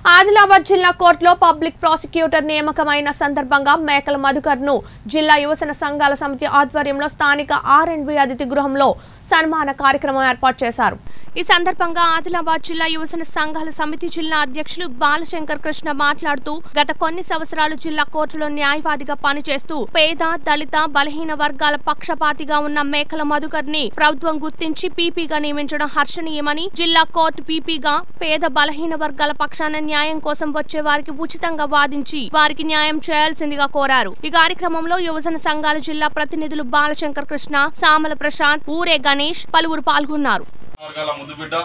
ఆదిలాబాద్ జిల్లా కోర్టులో public prosecutor నియామకమైన సందర్భంగా మేకల మధుకర్ ను జిల్లా యువజన సంఘాల సమితి ఆధ్వర్యంలో స్థానిక ఆర్ అండ్ బి అతిథి గృహంలో సన్మాన కార్యక్రమం ఏర్పాటు చేశారు ఈ సందర్భంగా ఆదిలాబాద్ జిల్లా యువజన సంఘాల సమితి జిల్లా అధ్యక్షులు బాలశంకర్ కృష్ణ మాట్లాడుతూ గత కొన్ని సంవత్సరాలు జిల్లా కోర్టులో న్యాయవాదిగా పనిచేస్తూ పేద దళిత బలహీన వర్గాల పక్షపాతిగా ఉన్న మేకల మధుకర్ ని ప్రభుత్వం గుర్తించి పీపీగా నియమించడం హర్షణీయమని జిల్లా కోర్టు పీపీగా పేద బలహీన వర్గాల పక్షాన న్యాయం కోసం వచ్చే వారికి ఉచితంగా వాదించి వారికి న్యాయం చేయాల్సిందిగా కోరారు ఈ కార్యక్రమంలో యువజన సంఘాల జిల్లా ప్రతినిధులు బాలశంకర్ కృష్ణ సామల ప్రశాంత్ ఊరే గణేష్ పలువురు పాల్గొన్నారు వర్గాల ముద్దుబిడ్డ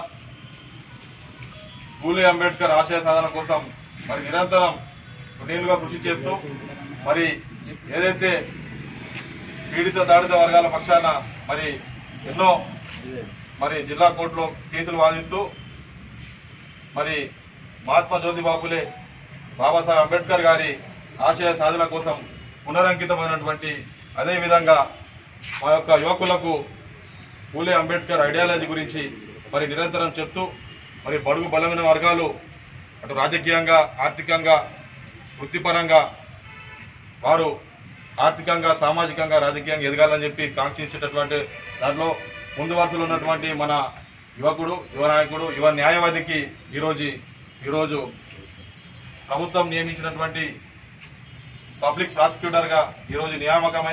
పూలే అంబేద్కర్ ఆశయ సాధన కోసం మరి నిరంతరం నీళ్లుగా కృషి చేస్తూ మరి ఏదైతే పీడిత దాడిత వర్గాల పక్షాన మరి ఎన్నో మరి జిల్లా కోర్టులో కేసులు వాదిస్తూ మరి మహాత్మా జ్యోతిబాపులే బాబాసాహెబ్ అంబేద్కర్ గారి ఆశయ సాధన కోసం పునరంకితమైనటువంటి అదేవిధంగా మా యొక్క యువకులకు పూలే అంబేద్కర్ ఐడియాలజీ గురించి మరి నిరంతరం చెప్తూ మరి బడుగు బలమైన వర్గాలు అటు రాజకీయంగా ఆర్థికంగా వృత్తిపరంగా వారు ఆర్థికంగా సామాజికంగా రాజకీయంగా ఎదగాలని చెప్పి కాంక్షించేటటువంటి దాంట్లో ముందు వరుసలో ఉన్నటువంటి మన యువకుడు యువ నాయకుడు యువ న్యాయవాదికి ఈరోజు ఈరోజు ప్రభుత్వం నియమించినటువంటి పబ్లిక్ ప్రాసిక్యూటర్ గా ఈరోజు నియామకమై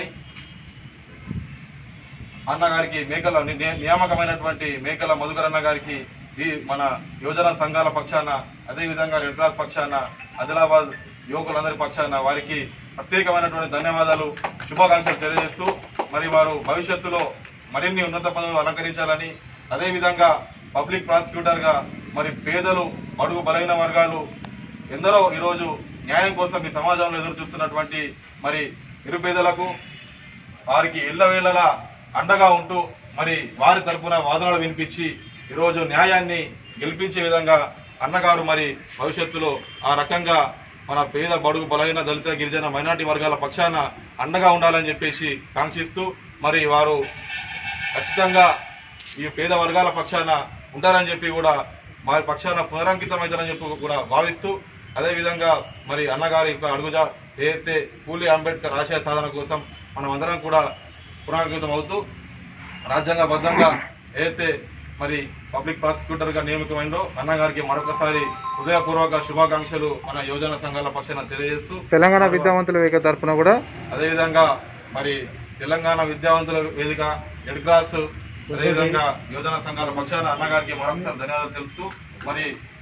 అన్నగారికి మేకల ని- ని- నియామకమైనటువంటి మేకల మధుకరన్న గారికి ఈ మన యువజన సంఘాల పక్షాన అదేవిధంగా రెడ్ క్రాస్ పక్షాన ఆదిలాబాద్ యువకులందరి పక్షాన వారికి ప్రత్యేకమైనటువంటి ధన్యవాదాలు శుభాకాంక్షలు తెలియజేస్తూ మరి వారు భవిష్యత్తులో మరిన్ని ఉన్నత పదవులు అలంకరించాలని అదేవిధంగా పబ్లిక్ ప్రాసిక్యూటర్ గా మరి పేదలు అడుగు బలైన వర్గాలు ఎందరో ఈరోజు న్యాయం కోసం ఈ సమాజంలో ఎదురు చూస్తున్నటువంటి మరి నిరుపేదలకు వారికి ఎల్లవేళలా అండగా ఉంటూ మరి వారి తరపున వాదనలు వినిపించి ఈరోజు న్యాయాన్ని గెలిపించే విధంగా అన్నగారు మరి భవిష్యత్తులో ఆ రకంగా మన పేద బడుగు బలహీన దళిత గిరిజన మైనార్టీ వర్గాల పక్షాన అండగా ఉండాలని చెప్పేసి కాంక్షిస్తూ మరి వారు ఖచ్చితంగా ఈ పేద వర్గాల పక్షాన ఉంటారని చెప్పి కూడా వారి పక్షాన పునరంకితమవుతారని చెప్పి కూడా భావిస్తూ అదేవిధంగా మరి అన్నగారి యొక్క అడుగుజా ఏదైతే పూలే అంబేద్కర్ ఆశయ సాధన కోసం మనం అందరం కూడా పునరంకితం అవుతూ రాజ్యాంగబద్ధంగా ఏదైతే మరి పబ్లిక్ ప్రాసిక్యూటర్ గా నియమితమైందో అన్నగారికి మరొకసారి హృదయపూర్వక శుభాకాంక్షలు మన యువజన సంఘాల పక్షాన తెలియజేస్తూ తెలంగాణ విద్యావంతుల వేదిక తరఫున కూడా అదేవిధంగా మరి తెలంగాణ విద్యావంతుల వేదిక రెడ్ క్రాస్ అదేవిధంగా యువజన సంఘాల పక్షాన అన్నగారికి మరొకసారి ధన్యవాదాలు తెలుపుతూ మరి